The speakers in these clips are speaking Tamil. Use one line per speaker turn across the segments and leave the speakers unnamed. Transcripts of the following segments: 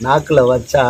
நாக்கில் வச்சா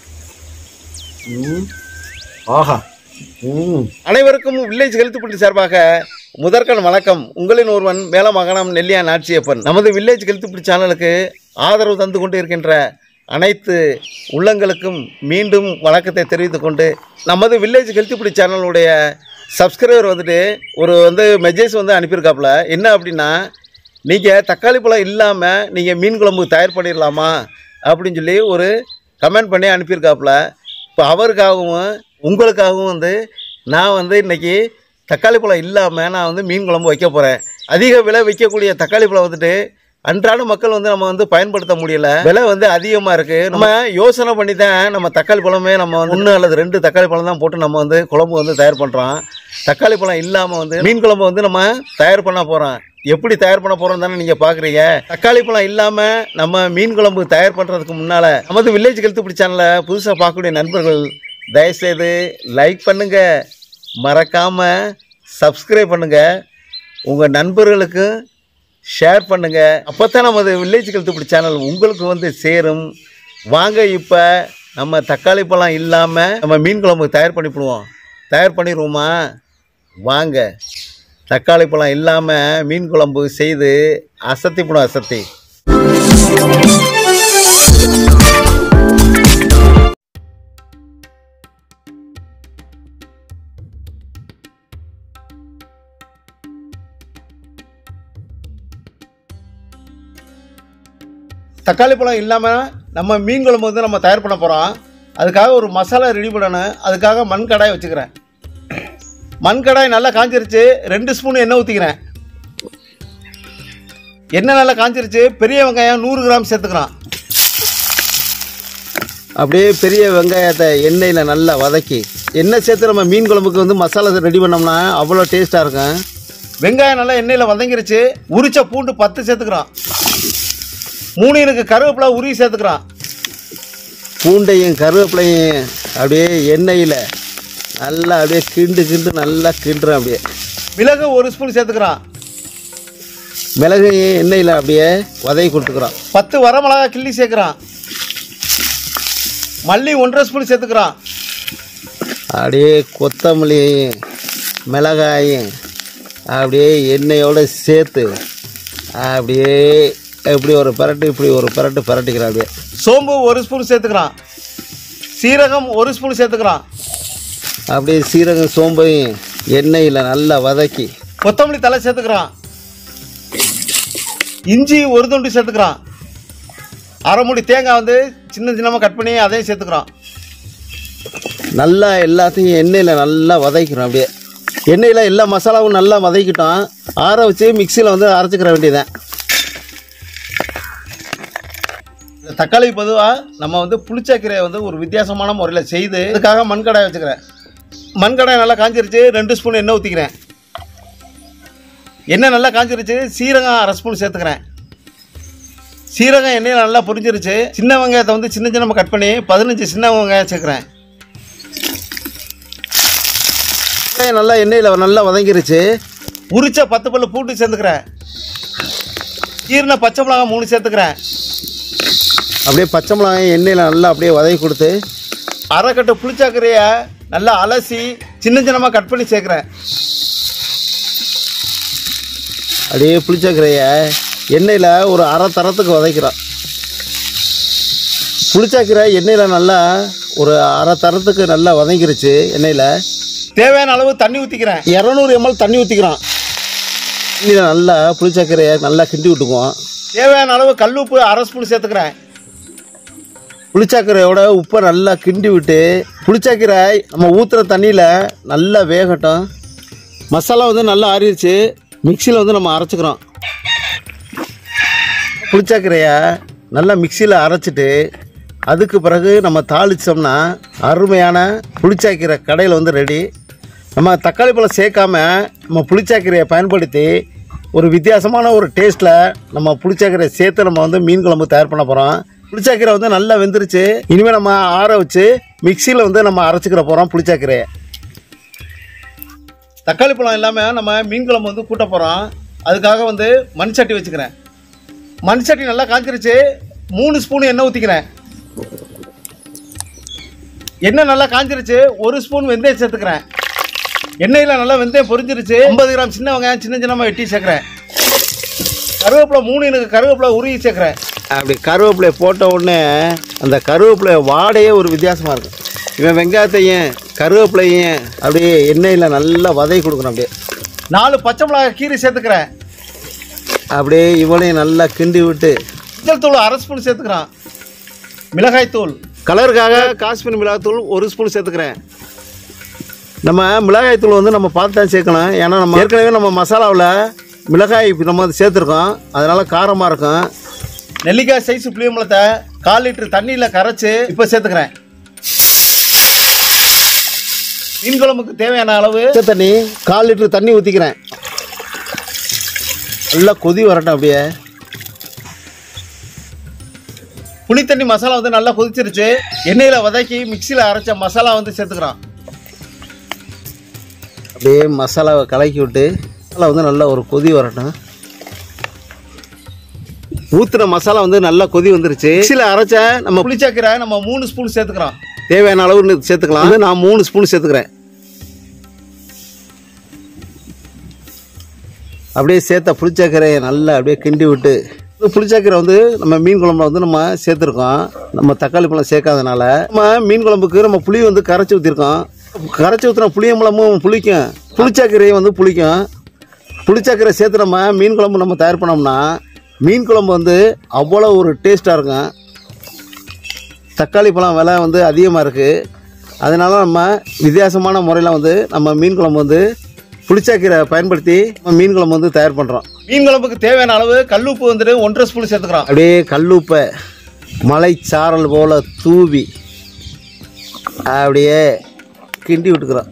ம், ஆஹா ம்
அனைவருக்கும் வில்லேஜ் ஹெல்த் புள்ளி சார்பாக முதற்கண் வணக்கம் உங்களின் ஒருவன் மேலமகனம் நெல்லியா நாட்சியப்பன் நமது வில்லேஜ் ஹெல்த் புள்ளி சேனலுக்கு ஆதரவு தந்து கொண்டு இருக்கின்ற அனைத்து உள்ளங்களுக்கும் மீண்டும் வணக்கத்தை தெரிவித்துக் கொண்டு நமது வில்லேஜ் ஹெல்த் புள்ளி சேனலுடைய சப்ஸ்கிரைபர் வந்துட்டு ஒரு வந்து மெசேஜ் வந்து அனுப்பியிருக்காப்புல என்ன அப்படின்னா நீங்கள் தக்காளி பழம் இல்லாமல் நீங்கள் மீன் குழம்பு தயார் பண்ணிடலாமா அப்படின்னு சொல்லி ஒரு கமெண்ட் பண்ணி அனுப்பியிருக்காப்புல இப்போ அவருக்காகவும் உங்களுக்காகவும் வந்து நான் வந்து இன்றைக்கி தக்காளி பழம் இல்லாமல் நான் வந்து மீன் குழம்பு வைக்க போகிறேன் அதிக விலை விற்கக்கூடிய தக்காளி பழம் வந்துட்டு அன்றாட மக்கள் வந்து நம்ம வந்து பயன்படுத்த முடியல விலை வந்து அதிகமாக இருக்குது நம்ம யோசனை பண்ணி தான் நம்ம தக்காளி பழமே நம்ம வந்து ஒன்று அல்லது ரெண்டு தக்காளி பழம் தான் போட்டு நம்ம வந்து குழம்பு வந்து தயார் பண்ணுறோம் தக்காளி பழம் இல்லாமல் வந்து மீன் குழம்பு வந்து நம்ம தயார் பண்ண போகிறோம் எப்படி தயார் பண்ண போகிறோம் தானே நீங்கள் பார்க்குறீங்க தக்காளி பழம் இல்லாமல் நம்ம மீன் குழம்பு தயார் பண்ணுறதுக்கு முன்னால் நமது வில்லேஜ் ஹெல்த் பிடி சேனலை புதுசாக பார்க்கக்கூடிய நண்பர்கள் தயவுசெய்து லைக் பண்ணுங்கள் மறக்காமல் சப்ஸ்கிரைப் பண்ணுங்கள் உங்கள் நண்பர்களுக்கு ஷேர் பண்ணுங்கள் அப்போ தான் நமது வில்லேஜ் ஹெல்த் பிடி சேனல் உங்களுக்கு வந்து சேரும் வாங்க இப்போ நம்ம தக்காளி பழம் இல்லாமல் நம்ம மீன் குழம்பு தயார் பண்ணிவிடுவோம் தயார் பண்ணிடுவோமா வாங்க தக்காளி பழம் இல்லாமல் மீன் குழம்பு செய்து அசத்திப்படும் அசத்தி தக்காளி பழம் இல்லாமல் நம்ம மீன் குழம்பு வந்து நம்ம தயார் பண்ண போகிறோம் அதுக்காக ஒரு மசாலா ரெடி பண்ணணும் அதுக்காக மண் கடாய் வச்சுக்கிறேன் மண் கடாய் நல்லா காஞ்சிருச்சு ரெண்டு ஸ்பூன் எண்ணெய் ஊற்றிக்கிறேன் எண்ணெய் நல்லா காஞ்சிருச்சு பெரிய வெங்காயம் நூறு கிராம் சேர்த்துக்கிறோம் அப்படியே பெரிய வெங்காயத்தை எண்ணெயில் நல்லா வதக்கி எண்ணெய் சேர்த்து நம்ம மீன் குழம்புக்கு வந்து மசாலா ரெடி பண்ணோம்னா அவ்வளோ டேஸ்ட்டாக இருக்கும் வெங்காயம் நல்லா எண்ணெயில் வதங்கிருச்சு உரிச்ச பூண்டு பத்து சேர்த்துக்கிறோம் மூணு எனக்கு கருவேப்பிலை உருவி சேர்த்துக்கிறோம் பூண்டையும் கருவேப்பிலையும் அப்படியே எண்ணெயில் நல்லா அப்படியே கிண்டு கிண்டு நல்லா கிண்டுறோம் அப்படியே மிளகு ஒரு ஸ்பூன் சேர்த்துக்கிறோம் மிளகையும் எண்ணெயில் அப்படியே வதக்கி கொடுத்துக்கிறோம் பத்து வரமிளகா கிள்ளி சேர்க்குறோம் மல்லி ஒன்றரை ஸ்பூன் சேர்த்துக்கிறோம் அப்படியே கொத்தமல்லியும் மிளகாயும் அப்படியே எண்ணெயோடு சேர்த்து அப்படியே இப்படி ஒரு பரட்டு இப்படி ஒரு பரட்டு பரட்டிக்கிறோம் அப்படியே சோம்பு ஒரு ஸ்பூன் சேர்த்துக்கிறான் சீரகம் ஒரு ஸ்பூன் சேர்த்துக்கிறான் அப்படியே சீரகம் சோம்பையும் எண்ணெயில் நல்லா வதக்கி கொத்தமல்லி தலை சேர்த்துக்கிறான் இஞ்சி ஒரு துண்டு சேர்த்துக்கிறான் அரை மூடி தேங்காய் வந்து சின்ன சின்னமாக கட் பண்ணி அதையும் சேர்த்துக்கிறோம் நல்லா எல்லாத்தையும் எண்ணெயில் நல்லா வதக்கிறோம் அப்படியே எண்ணெயில் எல்லா மசாலாவும் நல்லா வதக்கிட்டோம் ஆற வச்சு மிக்சியில் வந்து அரைச்சிக்கிற வேண்டியதான் இந்த தக்காளி பொதுவாக நம்ம வந்து புளிச்சக்கீரையை வந்து ஒரு வித்தியாசமான முறையில் செய்து இதுக்காக மண்கடாய் வச்சுக்கிறேன் மண்கடாய் நல்லா காஞ்சிருச்சு ரெண்டு ஸ்பூன் எண்ணெய் ஊற்றிக்கிறேன் எண்ணெய் நல்லா காஞ்சிருச்சு சீரகம் அரை ஸ்பூன் சேர்த்துக்கிறேன் சீரகம் எண்ணெயில் நல்லா பொரிஞ்சிருச்சு சின்ன வெங்காயத்தை வந்து சின்ன சின்னமாக கட் பண்ணி பதினஞ்சு சின்ன வெங்காயம் சேர்க்குறேன் வெங்காயம் நல்லா எண்ணெயில் நல்லா வதங்கிருச்சு உரிச்ச பத்து பல்லு பூண்டு சேர்த்துக்கிறேன் ஈர்ன பச்சை மிளகாய் மூணு சேர்த்துக்கிறேன் அப்படியே பச்சை மிளகாய் எண்ணெயில் நல்லா அப்படியே வதக்கி கொடுத்து அரைக்கட்டு புளிச்சாக்கரையை நல்லா அலசி சின்ன சின்னமாக கட் பண்ணி சேர்க்குறேன் அப்படியே புளிச்சாக்கரையை எண்ணெயில் ஒரு அரை தரத்துக்கு வதக்கிறோம் புளிச்சாக்கரை எண்ணெயில் நல்லா ஒரு அரை தரத்துக்கு நல்லா வதங்கிருச்சு எண்ணெயில் தேவையான அளவு தண்ணி ஊற்றிக்கிறேன் இரநூறு எம்எல் தண்ணி ஊற்றிக்கிறோம் தண்ணியில் நல்லா புளிச்சக்கரையை நல்லா கிண்டி விட்டுக்குவோம் தேவையான அளவு கல் உப்பு அரை ஸ்பூன் சேர்த்துக்கிறேன் புளிச்சக்கரையோட உப்பை நல்லா கிண்டி விட்டு புளிச்சக்கரை நம்ம ஊற்றுற தண்ணியில் நல்லா வேகட்டும் மசாலா வந்து நல்லா ஆறிடுச்சு மிக்சியில் வந்து நம்ம அரைச்சிக்கிறோம் புளிச்சக்கரையை நல்லா மிக்சியில் அரைச்சிட்டு அதுக்கு பிறகு நம்ம தாளிச்சோம்னா அருமையான புளிச்சாக்கீரை கடையில் வந்து ரெடி நம்ம தக்காளி பழம் சேர்க்காம நம்ம புளிச்சாக்கீரையை பயன்படுத்தி ஒரு வித்தியாசமான ஒரு டேஸ்ட்டில் நம்ம புளிச்சாக்கீரை சேர்த்து நம்ம வந்து மீன் குழம்பு தயார் பண்ண போகிறோம் புளிச்சாக்கீரை வந்து நல்லா வெந்துருச்சு இனிமேல் நம்ம ஆற வச்சு மிக்சியில் வந்து நம்ம அரைச்சிக்கிற போகிறோம் புளிச்சாக்கீரையை தக்காளி பழம் இல்லாமல் நம்ம மீன் குழம்பு வந்து கூட்ட போகிறோம் அதுக்காக வந்து மண் சட்டி வச்சுக்கிறேன் மண் சட்டி நல்லா காஞ்சிருச்சு மூணு ஸ்பூன் எண்ணெய் ஊற்றிக்கிறேன் எண்ணெய் நல்லா காஞ்சிருச்சு ஒரு ஸ்பூன் வெந்தயம் சேர்த்துக்கிறேன் எண்ணெயில் நல்லா வெந்தயம் பொரிஞ்சிருச்சு ஐம்பது கிராம் சின்ன வெங்காயம் சின்ன சின்னமாக வெட்டி சேர்க்குறேன் கருவேப்பிலை மூணு எனக்கு கருவேப்பிலை உருகி சேர்க்குறேன் அப்படி கருவேப்பிலையை போட்ட உடனே அந்த கருவேப்பிலை வாடையே ஒரு வித்தியாசமாக இருக்கும் இவன் வெங்காயத்தையும் கருவேப்பிலையும் அப்படியே எண்ணெயில் நல்லா வதக்கி கொடுக்கணும் அப்படியே நாலு பச்சை மிளகாய் கீரை சேர்த்துக்கிறேன் அப்படியே இவனையும் நல்லா கிண்டி விட்டு மஞ்சள் தூள் அரை ஸ்பூன் சேர்த்துக்கிறான் மிளகாய் தூள் கலருக்காக காஷ்மீர் மிளகாய் தூள் ஒரு ஸ்பூன் சேர்த்துக்கிறேன் நம்ம மிளகாய் தூள் வந்து நம்ம பார்த்து தான் சேர்க்கணும் ஏன்னா நம்ம ஏற்கனவே நம்ம மசாலாவில் மிளகாய் இப்ப நம்ம வந்து சேர்த்துருக்கோம் அதனால் காரமாக இருக்கும் நெல்லிக்காய் சைஸ் புளியம்பழத்தை கால் லிட்டர் தண்ணியில் கரைச்சி இப்போ சேர்த்துக்கிறேன் மீன் குழம்புக்கு தேவையான அளவு பச்சை தண்ணி கால் லிட்டர் தண்ணி ஊற்றிக்கிறேன் நல்லா கொதி வரட்டும் அப்படியே புளித்தண்ணி மசாலா வந்து நல்லா கொதிச்சிருச்சு எண்ணெயில் வதக்கி மிக்சியில் அரைச்ச மசாலா வந்து சேர்த்துக்கிறான் அப்படியே மசாலாவை கலக்கி விட்டு மசாலா வந்து நல்லா ஒரு கொதி வரட்டும் ஊத்துன மசாலா வந்து நல்லா கொதி வந்துருச்சு மிக்சியில் அரைச்ச நம்ம புளிச்சாக்கீரை நம்ம மூணு ஸ்பூன் சேர்த்துக்கிறோம் தேவையான அளவு சேர்த்துக்கலாம் இது நான் மூணு ஸ்பூன் சேர்த்துக்கிறேன் அப்படியே சேர்த்த புளிச்சக்கரையை நல்லா அப்படியே கிண்டி விட்டு இந்த புளிச்சக்கரை வந்து நம்ம மீன் குழம்புல வந்து நம்ம சேர்த்துருக்கோம் நம்ம தக்காளி பழம் சேர்க்காதனால நம்ம மீன் குழம்புக்கு நம்ம புளி வந்து கரைச்சி ஊற்றிருக்கோம் கரைச்சி ஊற்றின புளியம்பழமும் புளிக்கும் புளிச்சக்கரையும் வந்து புளிக்கும் புளிச்சக்கரை சேர்த்து நம்ம மீன் குழம்பு நம்ம தயார் பண்ணோம்னா மீன் குழம்பு வந்து அவ்வளோ ஒரு டேஸ்ட்டாக இருக்கும் தக்காளி பழம் விலை வந்து அதிகமாக இருக்குது அதனால நம்ம வித்தியாசமான முறையில் வந்து நம்ம மீன் குழம்பு வந்து புளிச்சாக்கீரை பயன்படுத்தி நம்ம மீன் குழம்பு வந்து தயார் பண்ணுறோம் மீன் குழம்புக்கு தேவையான அளவு கல்லுப்பு வந்துட்டு ஒன்றரை ஸ்பூன் சேர்த்துக்கிறோம் அப்படியே கல்லுப்பை மலைச்சாரல் போல் தூவி அப்படியே கிண்டி விட்டுக்கிறோம்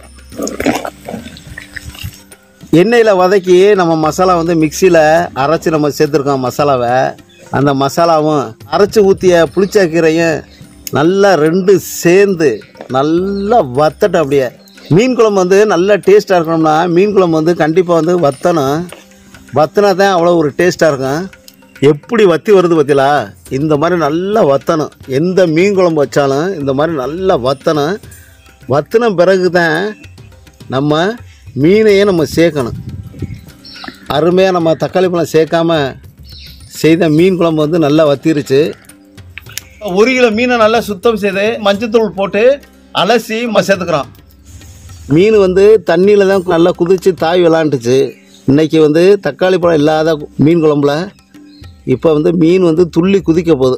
எண்ணெயில் வதக்கி நம்ம மசாலா வந்து மிக்சியில் அரைச்சி நம்ம சேர்த்துருக்கோம் மசாலாவை அந்த மசாலாவும் அரைச்சி ஊற்றிய புளிச்சாக்கீரையும் நல்லா ரெண்டு சேர்ந்து நல்லா வத்தட்டும் அப்படியே மீன் குழம்பு வந்து நல்ல டேஸ்ட்டாக இருக்கணும்னா மீன் குழம்பு வந்து கண்டிப்பாக வந்து வத்தணும் வத்தினா தான் அவ்வளோ ஒரு டேஸ்ட்டாக இருக்கும் எப்படி வத்தி வருது பார்த்தீங்களா இந்த மாதிரி நல்லா வத்தணும் எந்த மீன் குழம்பு வச்சாலும் இந்த மாதிரி நல்லா வத்தணும் வத்தின பிறகு தான் நம்ம மீனையே நம்ம சேர்க்கணும் அருமையாக நம்ம தக்காளி பழம் சேர்க்காம செய்த மீன் குழம்பு வந்து நல்லா வத்திருச்சு ஒரு கிலோ மீனை நல்லா சுத்தம் செய்து மஞ்சத்தூள் போட்டு அலசி நம்ம சேர்த்துக்கிறோம் மீன் வந்து தண்ணியில் தான் நல்லா குதிச்சு தாய் விளாண்டுச்சு இன்னைக்கு வந்து தக்காளி பழம் இல்லாத மீன் குழம்புல இப்போ வந்து மீன் வந்து துள்ளி குதிக்க போகுது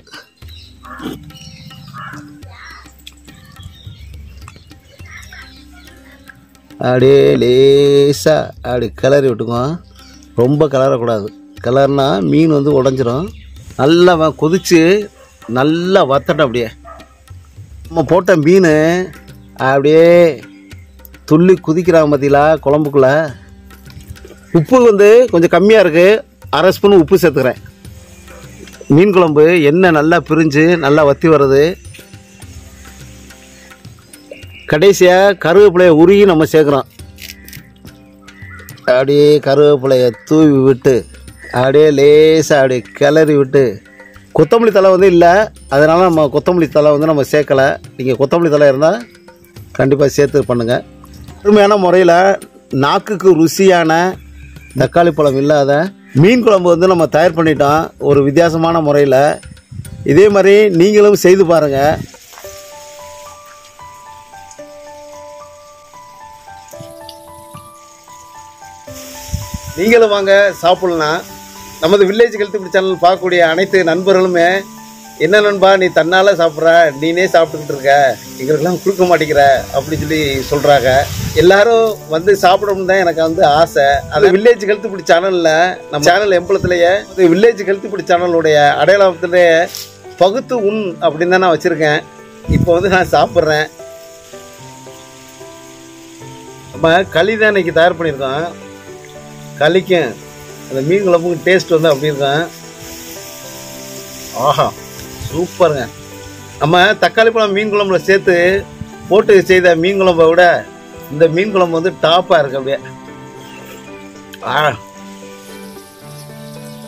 அப்படியே லேசாக அப்படி கிளறி விட்டுக்குவோம் ரொம்ப கிளறக்கூடாது கிளறுனா மீன் வந்து உடஞ்சிரும் நல்லா வ- கொதிச்சு நல்லா வத்தட்டும் அப்படியே நம்ம போட்ட மீன் அப்படியே துள்ளி குதிக்கிறாங்க பார்த்தீங்களா குழம்புக்குள்ளே உப்பு வந்து கொஞ்சம் கம்மியாக இருக்குது அரை ஸ்பூன் உப்பு சேர்த்துக்கிறேன் மீன் குழம்பு எண்ணெய் நல்லா பிரிஞ்சு நல்லா வத்தி வருது கடைசியாக கருவேப்பிலையை உருகி நம்ம சேர்க்குறோம் அப்படியே கருவேப்பிலையை தூவி விட்டு அப்படியே லேசாக அப்படியே கிளறி விட்டு கொத்தமல்லி தலை வந்து இல்லை அதனால் நம்ம கொத்தமல்லி தலை வந்து நம்ம சேர்க்கலை நீங்கள் கொத்தமல்லி தலை இருந்தால் கண்டிப்பாக சேர்த்து பண்ணுங்கள் அருமையான முறையில் நாக்குக்கு ருசியான தக்காளி பழம் இல்லாத மீன் குழம்பு வந்து நம்ம தயார் பண்ணிட்டோம் ஒரு வித்தியாசமான முறையில் இதே மாதிரி நீங்களும் செய்து பாருங்கள் நீங்களும் வாங்க சாப்பிடலாம் நமது வில்லேஜ் ஹெல்த் சேனல் பார்க்கக்கூடிய அனைத்து நண்பர்களுமே என்ன நண்பா நீ தன்னால் சாப்பிட்ற நீனே சாப்பிட்டுக்கிட்டு இருக்க எங்களுக்கெல்லாம் கொடுக்க மாட்டேங்கிற அப்படி சொல்லி சொல்கிறாங்க எல்லாரும் வந்து சாப்பிடணும்னு தான் எனக்கு வந்து ஆசை அது வில்லேஜ் ஹெல்த் பிடி சேனலில் நம்ம சேனல் எம்பளத்துலேயே வில்லேஜ் ஹெல்த் பிடி சேனலுடைய அடையாளத்திலேயே பகுத்து உண் அப்படின்னு தான் நான் வச்சுருக்கேன் இப்போ வந்து நான் சாப்பிட்றேன் நம்ம களி தான் இன்னைக்கு தயார் பண்ணியிருக்கோம் களிக்கும் அந்த மீன் குழம்புக்கு டேஸ்ட் வந்து அப்படி இருக்கும் ஆஹா சூப்பருங்க நம்ம தக்காளி பழம் மீன் குழம்புல சேர்த்து போட்டு செய்த மீன் குழம்பை விட இந்த மீன் குழம்பு வந்து டாப்பாக இருக்கு அப்படியே ஆ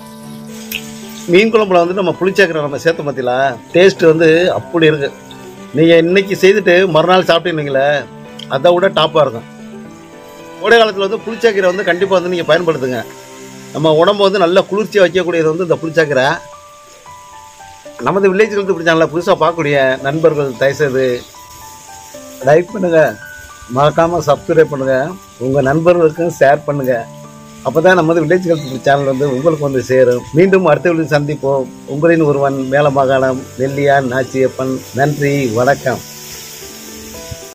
மீன் குழம்புல வந்து நம்ம புளிச்சக்கரை நம்ம சேர்த்த பார்த்தீங்களா டேஸ்ட் வந்து அப்படி இருக்கு நீங்கள் இன்னைக்கு செய்துட்டு மறுநாள் சாப்பிட்டீங்களே அதை விட டாப்பாக இருக்கும் கோடை காலத்தில் வந்து புளிச்சாக்கீரை வந்து கண்டிப்பாக வந்து நீங்கள் பயன்படுத்துங்க நம்ம உடம்பு வந்து நல்லா குளிர்ச்சியாக வைக்கக்கூடியது வந்து இந்த புளிச்சாக்கீரை நமது வில்லேஜ் ஹெல்த் இப்படி சேனலில் புதுசாக பார்க்கக்கூடிய நண்பர்கள் தயவுசெய்து லைக் பண்ணுங்க மறக்காம சப்ஸ்கிரைப் பண்ணுங்க உங்க நண்பர்களுக்கும் ஷேர் பண்ணுங்க அப்பதான் நமது வில்லேஜ் ஹெல்த் சேனல் வந்து உங்களுக்கு வந்து சேரும் மீண்டும் அடுத்த வீடியோவில் சந்திப்போம் உங்களின் ஒருவன் மேல மாகாணம் நெல்லியான் நாச்சியப்பன் நன்றி வணக்கம்